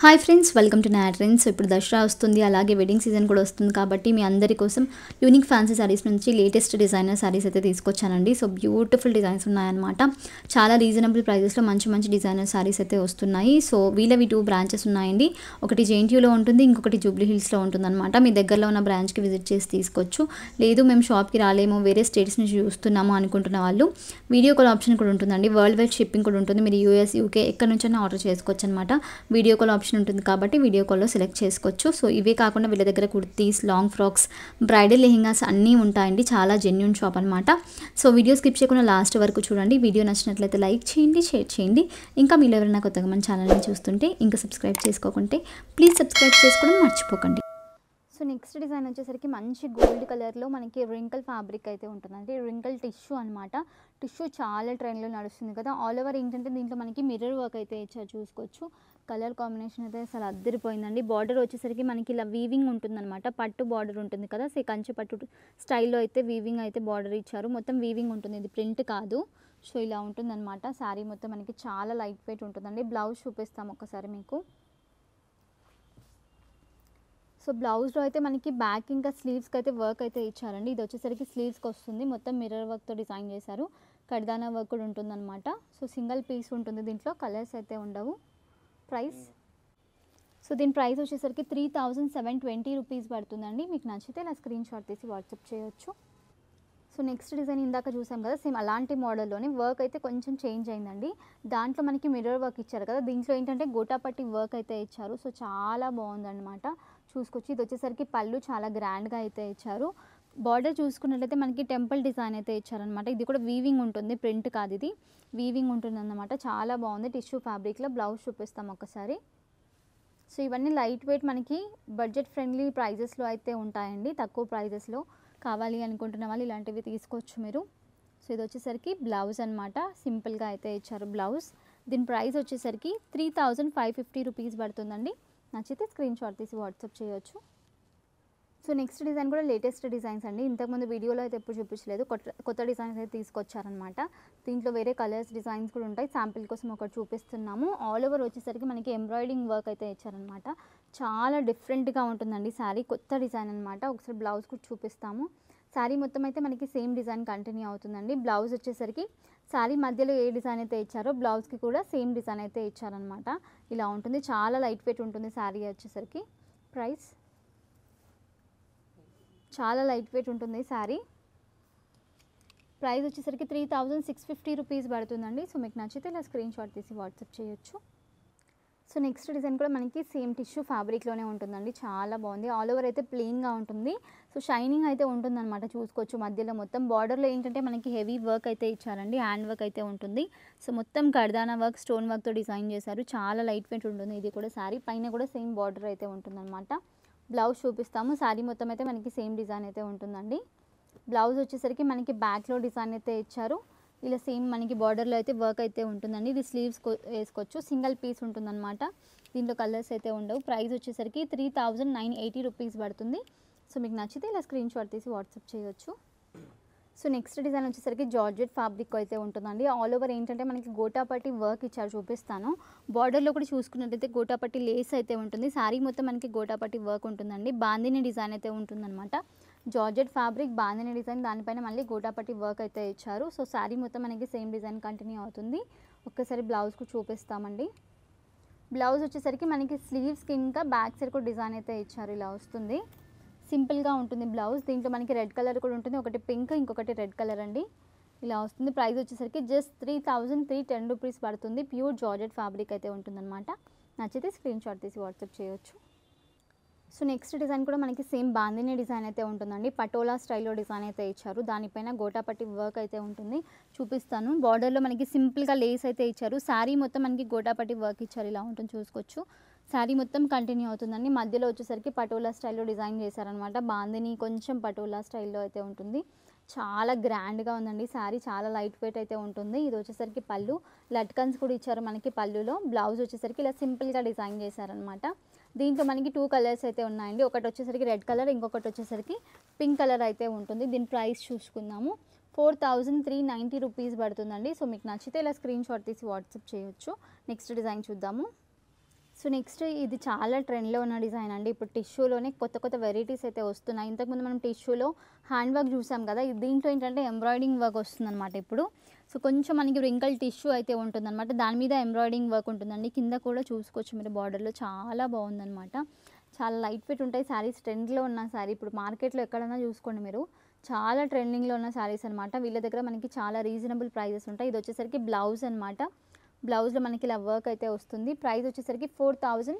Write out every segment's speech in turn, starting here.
hi friends welcome to not trends ఇప్పుడు దసరా వస్తుంది అలాగే వెడ్డింగ్ సీజన్ కూడా వస్తుంది కాబట్టి మీ అందరి కోసం యూనిక్ ఫ్యాన్సీ శారీస్ నుంచి లేటెస్ట్ డిజైనర్ శారీస్ అయితే తీసుకొచ్చానండి సో బ్యూటిఫుల్ డిజైన్స్ ఉన్నాయన్నమాట చాలా రీజనబుల్ ప్రైజెస్లో మంచి మంచి డిజైనర్ శారీస్ అయితే వస్తున్నాయి సో వీళ్ళవి టూ బ్రాంచెస్ ఉన్నాయండి ఒకటి జేఎన్టీయూలో ఉంటుంది ఇంకొకటి జూబ్లీ హిల్స్లో ఉంటుందన్నమాట మీ దగ్గరలో ఉన్న బ్రాంచ్కి విజిట్ చేసి తీసుకోవచ్చు లేదు మేము షాప్కి రాలేము వేరే స్టేట్స్ నుంచి చూస్తున్నాము అనుకుంటున్న వాళ్ళు వీడియో కాల్ ఆప్షన్ కూడా ఉంటుందండి వరల్డ్ వైడ్ షిప్పింగ్ కూడా ఉంటుంది మీరు యూఎస్ యూకే ఎక్కడి నుంచైనా ఆర్డర్ చేసుకోవచ్చు అనమాట వీడియో కాల్ ఆప్షన్ ఉంటుంది కాబట్టి వీడియో కాల్లో సెలెక్ట్ చేసుకోవచ్చు సో ఇవే కాకుండా వీళ్ళ దగ్గర kurtis long frocks bridal lehengas అన్నీ ఉంటాయండి చాలా జెన్యున్ షాప్ అనమాట సో వీడియో స్కిప్ చేయకుండా లాస్ట్ వరకు చూడండి వీడియో నచ్చినట్లయితే లైక్ చేయండి షేర్ చేయండి ఇంకా మీరు ఎవరైనా కొత్తగా మన ఛానల్ని చూస్తుంటే ఇంకా సబ్స్క్రైబ్ చేసుకోకుంటే ప్లీజ్ సబ్స్క్రైబ్ చేసుకోవడం మర్చిపోకండి సో నెక్స్ట్ డిజైన్ వచ్చేసరికి మంచి గోల్డ్ కలర్లో మనకి రింకల్ ఫ్యాబ్రిక్ అయితే ఉంటుందండి రింకల్ టిష్యూ అనమాట టిష్యూ చాలా ట్రెండ్లో నడుస్తుంది కదా ఆల్ ఓవర్ ఏంటంటే దీంట్లో మనకి మిర్రర్ వర్క్ అయితే ఇచ్చారు చూసుకోవచ్చు కలర్ కాంబినేషన్ అయితే అసలు అద్దరిపోయిందండి బార్డర్ వచ్చేసరికి మనకి ఇలా వీవింగ్ ఉంటుందన్నమాట పట్టు బార్డర్ ఉంటుంది కదా సే కంచి పట్టు స్టైల్లో అయితే వీవింగ్ అయితే బార్డర్ ఇచ్చారు మొత్తం వీవింగ్ ఉంటుంది ఇది ప్రింట్ కాదు సో ఇలా ఉంటుందన్నమాట శారీ మొత్తం మనకి చాలా లైట్ వెయిట్ ఉంటుందండి బ్లౌజ్ చూపిస్తాం ఒకసారి మీకు సో బ్లౌజ్లో అయితే మనకి బ్యాక్ ఇంకా స్లీవ్స్కి అయితే వర్క్ అయితే ఇచ్చారండి ఇది వచ్చేసరికి స్లీవ్స్కి వస్తుంది మొత్తం మిర్రర్ వర్క్తో డిజైన్ చేశారు కడ్దానా వర్క్ కూడా ఉంటుందన్నమాట సో సింగిల్ పీస్ ఉంటుంది దీంట్లో కలర్స్ అయితే ఉండవు ప్రైస్ సో దీని ప్రైస్ వచ్చేసరికి three thousand seven twenty rupees పడుతుందండి మీకు నచ్చితే ఇలా స్క్రీన్ షాట్ తీసి వాట్సాప్ చేయొచ్చు సో నెక్స్ట్ డిజైన్ ఇందాక చూసాం కదా సేమ్ అలాంటి మోడల్లోనే వర్క్ అయితే కొంచెం చేంజ్ అయిందండి దాంట్లో మనకి మిర్రర్ వర్క్ ఇచ్చారు కదా దీంట్లో ఏంటంటే గోటాపట్టి వర్క్ అయితే ఇచ్చారు సో చాలా బాగుందన్నమాట చూసుకొచ్చి ఇది వచ్చేసరికి పళ్ళు చాలా గ్రాండ్గా అయితే ఇచ్చారు బార్డర్ చూసుకున్నట్లయితే మనకి టెంపుల్ డిజైన్ అయితే ఇచ్చారనమాట ఇది కూడా వీవింగ్ ఉంటుంది ప్రింట్ కాదు ఇది వీవింగ్ ఉంటుంది అన్నమాట చాలా బాగుంది టిష్యూ ఫ్యాబ్రిక్లో బ్లౌజ్ చూపిస్తాం ఒకసారి సో ఇవన్నీ లైట్ వెయిట్ మనకి బడ్జెట్ ఫ్రెండ్లీ ప్రైజెస్లో అయితే ఉంటాయండి తక్కువ ప్రైజెస్లో కావాలి అనుకుంటున్న వాళ్ళు ఇలాంటివి తీసుకోవచ్చు మీరు సో ఇది వచ్చేసరికి బ్లౌజ్ అనమాట సింపుల్గా అయితే ఇచ్చారు బ్లౌజ్ దీని ప్రైస్ వచ్చేసరికి three thousand five fifty rupees పడుతుందండి నచ్చితే స్క్రీన్ షాట్ తీసి వాట్సాప్ చేయొచ్చు సో నెక్స్ట్ డిజైన్ కూడా లేటెస్ట్ డిజైన్స్ అండి ఇంతకుముందు వీడియోలో అయితే ఎప్పుడు చూపించలేదు కొత్త కొత్త డిజైన్స్ అయితే తీసుకొచ్చారనమాట దీంట్లో వేరే కలర్స్ డిజైన్స్ కూడా ఉంటాయి శాంపిల్ కోసం ఒకటి చూపిస్తున్నాము ఆల్ ఓవర్ వచ్చేసరికి మనకి ఎంబ్రాయిడింగ్ వర్క్ అయితే ఇచ్చారనమాట చాలా డిఫరెంట్గా ఉంటుందండి శారీ కొత్త డిజైన్ అనమాట ఒకసారి బ్లౌజ్ కూడా చూపిస్తాము శారీ మొత్తం అయితే మనకి సేమ్ డిజైన్ కంటిన్యూ అవుతుందండి బ్లౌజ్ వచ్చేసరికి శారీ మధ్యలో ఏ డిజైన్ అయితే ఇచ్చారో బ్లౌజ్కి కూడా సేమ్ డిజైన్ అయితే ఇచ్చారనమాట ఇలా ఉంటుంది చాలా లైట్ వెయిట్ ఉంటుంది శారీ వచ్చేసరికి ప్రైస్ చాలా లైట్ వెయిట్ ఉంటుంది శారీ ప్రైస్ వచ్చేసరికి three thousand six fifty rupees పడుతుందండి సో మీకు నచ్చితే ఇలా స్క్రీన్ షాట్ తీసి వాట్సాప్ చేయొచ్చు సో నెక్స్ట్ డిజైన్ కూడా మనకి సేమ్ టిష్యూ ఫ్యాబ్రిక్లోనే ఉంటుందండి చాలా బాగుంది ఆల్ ఓవర్ అయితే ప్లెయిన్గా ఉంటుంది సో షైనింగ్ అయితే ఉంటుందన్నమాట చూసుకోవచ్చు మధ్యలో మొత్తం బార్డర్లో ఏంటంటే మనకి హెవీ వర్క్ అయితే ఇచ్చారండి హ్యాండ్ వర్క్ అయితే ఉంటుంది సో మొత్తం కర్దానా వర్క్ స్టోన్ వర్క్తో డిజైన్ చేశారు చాలా లైట్ వెయిట్ ఉంటుంది ఇది కూడా శారీ పైన కూడా సేమ్ బార్డర్ అయితే ఉంటుందన్నమాట బ్లౌజ్ చూపిస్తాము శారీ మొత్తం అయితే మనకి సేమ్ డిజైన్ అయితే ఉంటుందండి బ్లౌజ్ వచ్చేసరికి మనకి బ్యాక్లో డిజైన్ అయితే ఇచ్చారు ఇలా సేమ్ మనకి బార్డర్లో అయితే వర్క్ అయితే ఉంటుందండి ఇది స్లీవ్స్ వేసుకోవచ్చు సింగిల్ పీస్ ఉంటుందన్నమాట దీంట్లో కలర్స్ అయితే ఉండవు ప్రైస్ వచ్చేసరికి three thousand nine eighty rupees పడుతుంది సో మీకు నచ్చితే ఇలా స్క్రీన్ షాట్ తీసి వాట్సాప్ చేయొచ్చు సో నెక్స్ట్ డిజైన్ వచ్చేసరికి జార్జెట్ ఫ్యాబ్రిక్ అయితే ఉంటుందండి ఆల్ ఓవర్ ఏంటంటే మనకి గోటాపట్టి వర్క్ ఇచ్చారు చూపిస్తాను బార్డర్లో కూడా చూసుకున్నట్టయితే గోటాపట్టి లేస్ అయితే ఉంటుంది శారీ మొత్తం మనకి గోటాపట్టి వర్క్ ఉంటుందండి బాందిని డిజైన్ అయితే ఉంటుందన్నమాట జార్జెట్ ఫ్యాబ్రిక్ బాందిని డిజైన్ దానిపైన మళ్ళీ గోటాపట్టి వర్క్ అయితే ఇచ్చారు సో శారీ మొత్తం మనకి సేమ్ డిజైన్ కంటిన్యూ అవుతుంది ఒక్కసారి బ్లౌజ్కు చూపిస్తామండి బ్లౌజ్ వచ్చేసరికి మనకి స్లీవ్స్కి ఇంకా బ్యాక్ సైడ్ కూడా డిజైన్ అయితే ఇచ్చారు ఇలా వస్తుంది సింపుల్గా ఉంటుంది బ్లౌజ్ దీంట్లో మనకి రెడ్ కలర్ కూడా ఉంటుంది ఒకటి పింక్ ఇంకొకటి రెడ్ కలర్ అండి ఇలా వస్తుంది ప్రైస్ వచ్చేసరికి just three thousand three ten rupees పడుతుంది ప్యూర్ జార్జెట్ ఫ్యాబ్రిక్ అయితే ఉంటుందన్నమాట నచ్చితే స్క్రీన్ షాట్ తీసి వాట్సాప్ చేయొచ్చు సో నెక్స్ట్ డిజైన్ కూడా మనకి సేమ్ బాందిని డిజైన్ అయితే ఉంటుందండి పటోలా స్టైల్లో డిజైన్ అయితే ఇచ్చారు దానిపైన గోటాపట్టి వర్క్ అయితే ఉంటుంది చూపిస్తాను బార్డర్లో మనకి సింపుల్గా లేస్ అయితే ఇచ్చారు శారీ మొత్తం మనకి గోటాపట్టి వర్క్ ఇచ్చారు ఇలా ఉంటుంది చూసుకోవచ్చు శారీ మొత్తం కంటిన్యూ అవుతుందండి మధ్యలో వచ్చేసరికి పటోలా స్టైల్లో డిజైన్ చేశారనమాట బాందిని కొంచెం పటోలా స్టైల్లో అయితే ఉంటుంది చాలా గ్రాండ్గా ఉందండి శారీ చాలా లైట్ వెయిట్ అయితే ఉంటుంది ఇది వచ్చేసరికి పళ్ళు లట్కన్స్ కూడా ఇచ్చారు మనకి పళ్ళులో బ్లౌజ్ వచ్చేసరికి ఇలా సింపుల్గా డిజైన్ చేశారనమాట దీంట్లో మనకి టూ కలర్స్ అయితే ఉన్నాయండి ఒకటి వచ్చేసరికి రెడ్ కలర్ ఇంకొకటి వచ్చేసరికి పింక్ కలర్ అయితే ఉంటుంది దీని ప్రైస్ చూసుకుందాము four thousand three ninety rupees పడుతుందండి సో మీకు నచ్చితే ఇలా స్క్రీన్ షాట్ తీసి వాట్సాప్ చేయొచ్చు నెక్స్ట్ డిజైన్ చూద్దాము సో నెక్స్ట్ ఇది చాలా ట్రెండ్లో ఉన్న డిజైన్ అండి ఇప్పుడు టిష్యూలోనే కొత్త కొత్త వెరైటీస్ అయితే వస్తున్నాయి ఇంతకుముందు మనం టిష్యూలో హ్యాండ్ వర్క్ చూసాం కదా ఇది దీంట్లో ఏంటంటే ఎంబ్రాయిడింగ్ వర్క్ వస్తుందన్నమాట ఇప్పుడు సో కొంచెం మనకి రింకల్ టిష్యూ అయితే ఉంటుందన్నమాట దాని మీద ఎంబ్రాయిడింగ్ వర్క్ ఉంటుందండి కింద కూడా చూసుకోవచ్చు మీరు బార్డర్లో చాలా బాగుందన్నమాట చాలా లైట్ వెయిట్ ఉంటాయి శారీస్ ట్రెండ్లో ఉన్న శారీ ఇప్పుడు మార్కెట్లో ఎక్కడైనా చూసుకోండి మీరు చాలా ట్రెండింగ్లో ఉన్న శారీస్ అనమాట వీళ్ళ దగ్గర మనకి చాలా రీజనబుల్ ప్రైజెస్ ఉంటాయి ఇది వచ్చేసరికి బ్లౌజ్ అనమాట బ్లౌజ్లో మనకి ఇలా వర్క్ అయితే వస్తుంది ప్రైస్ వచ్చేసరికి four thousand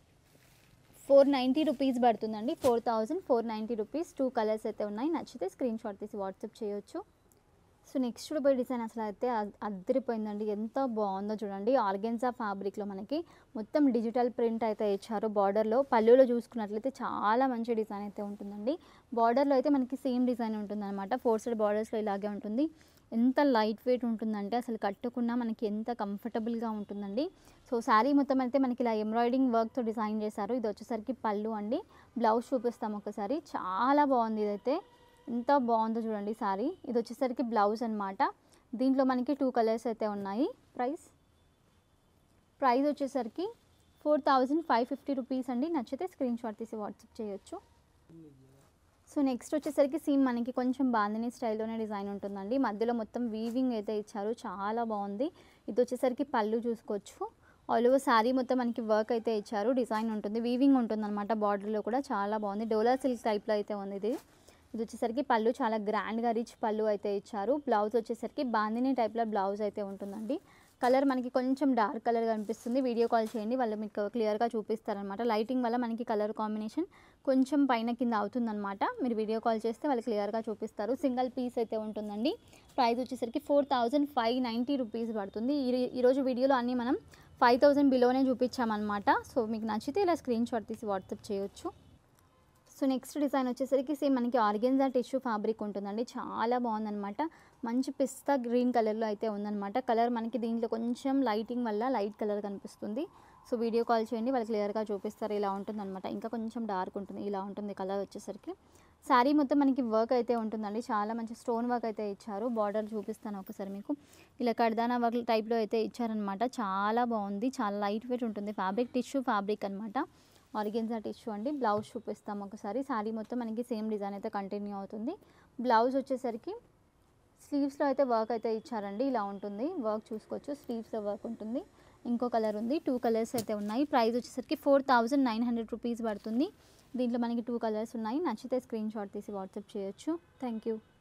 four ninety rupees పడుతుందండి four thousand four ninety rupees two colours అయితే ఉన్నాయి నచ్చితే స్క్రీన్ షాట్ తీసి వాట్సాప్ చేయొచ్చు సో నెక్స్ట్ చూడబోయే డిజైన్ అసలు అయితే అద్- అద్దరిపోయిందండి ఎంత బాగుందో చూడండి ఆర్గెన్జా ఫ్యాబ్రిక్లో మనకి మొత్తం డిజిటల్ ప్రింట్ అయితే ఇచ్చారు బార్డర్లో పళ్ళులో చూసుకున్నట్లయితే చాలా మంచి డిజైన్ అయితే ఉంటుందండి బార్డర్లో అయితే మనకి సేమ్ డిజైన్ ఉంటుంది అనమాట ఫోర్ సైడ్ బార్డర్స్లో ఇలాగే ఉంటుంది ఎంత లైట్ వెయిట్ ఉంటుందంటే అసలు కట్టుకున్నా మనకి ఎంత కంఫర్టబుల్గా ఉంటుందండి సో శారీ మొత్తం అయితే మనకి ఇలా ఎంబ్రాయిడింగ్ వర్క్తో డిజైన్ చేశారు ఇది వచ్చేసరికి పళ్ళు అండి బ్లౌజ్ చూపిస్తాం ఒకసారి చాలా బాగుంది ఇదైతే ఎంత బాగుందో చూడండి శారీ ఇది వచ్చేసరికి బ్లౌజ్ అన్నమాట దీంట్లో మనకి టూ కలర్స్ అయితే ఉన్నాయి ప్రైస్ ప్రైస్ వచ్చేసరికి four thousand five fifty rupees అండి నచ్చితే స్క్రీన్ షాట్ తీసి వాట్సాప్ చేయొచ్చు సో నెక్స్ట్ వచ్చేసరికి సీమ్ మనకి కొంచెం బాందిని స్టైల్లోనే డిజైన్ ఉంటుందండి మధ్యలో మొత్తం వీవింగ్ అయితే ఇచ్చారు చాలా బాగుంది ఇది వచ్చేసరికి పళ్ళు చూసుకోవచ్చు ఆల్ ఓవర్ శారీ మొత్తం మనకి వర్క్ అయితే ఇచ్చారు డిజైన్ ఉంటుంది వీవింగ్ ఉంటుంది అనమాట బార్డర్లో కూడా చాలా బాగుంది డోలా సిల్క్ టైప్లో అయితే ఉంది ఇది ఇది వచ్చేసరికి పళ్ళు చాలా గ్రాండ్గా రిచ్ పళ్ళు అయితే ఇచ్చారు బ్లౌజ్ వచ్చేసరికి బాందిని టైప్లో బ్లౌజ్ అయితే ఉంటుందండి కలర్ మనకి కొంచెం డార్క్ కలర్ కనిపిస్తుంది వీడియో కాల్ చేయండి వాళ్ళు మీకు క్లియర్గా చూపిస్తారనమాట లైటింగ్ వల్ల మనకి కలర్ కాంబినేషన్ కొంచెం పైన కింద అవుతుందన్నమాట మీరు వీడియో కాల్ చేస్తే వాళ్ళు క్లియర్గా చూపిస్తారు సింగిల్ పీస్ అయితే ఉంటుందండి ప్రైస్ వచ్చేసరికి four thousand five ninety rupees పడుతుంది ఈ ఈరోజు వీడియోలో అన్నీ మనం ఫైవ్ థౌజండ్ బిలోనే చూపించామన్నమాట సో మీకు నచ్చితే ఇలా స్క్రీన్ షాట్ తీసి వాట్సాప్ చేయొచ్చు సో నెక్స్ట్ డిజైన్ వచ్చేసరికి సేమ్ మనకి ఆర్గెన్జా టిష్యూ ఫ్యాబ్రిక్ ఉంటుందండి చాలా బాగుందన్నమాట మంచి పిస్తా గ్రీన్ కలర్లో అయితే ఉందన్నమాట కలర్ మనకి దీంట్లో కొంచెం లైటింగ్ వల్ల లైట్ కలర్ కనిపిస్తుంది సో వీడియో కాల్ చేయండి వాళ్ళు క్లియర్గా చూపిస్తారు ఇలా ఉంటుందన్నమాట ఇంకా కొంచెం డార్క్ ఉంటుంది ఇలా ఉంటుంది కలర్ వచ్చేసరికి శారీ మొత్తం మనకి వర్క్ అయితే ఉంటుందండి చాలా మంచి స్టోన్ వర్క్ అయితే ఇచ్చారు బార్డర్ చూపిస్తాను ఒకసారి మీకు ఇలా కడ్దానా వర్క్ టైప్లో అయితే ఇచ్చారనమాట చాలా బాగుంది చాలా లైట్ వెయిట్ ఉంటుంది ఫ్యాబ్రిక్ టిష్యూ ఫ్యాబ్రిక్ అనమాట ఆర్గెన్జా టిష్యూ అండి బ్లౌజ్ చూపిస్తాం ఒకసారి శారీ మొత్తం మనకి సేమ్ డిజైన్ అయితే కంటిన్యూ అవుతుంది బ్లౌజ్ వచ్చేసరికి స్లీవ్స్లో అయితే వర్క్ అయితే ఇచ్చారండి ఇలా ఉంటుంది వర్క్ చూసుకోవచ్చు స్లీవ్స్లో వర్క్ ఉంటుంది ఇంకో కలర్ ఉంది టూ కలర్స్ అయితే ఉన్నాయి ప్రైస్ వచ్చేసరికి four thousand nine hundred rupees పడుతుంది దీంట్లో మనకి టూ కలర్స్ ఉన్నాయి నచ్చితే స్క్రీన్ షాట్ తీసి వాట్సాప్ చేయొచ్చు థ్యాంక్ యూ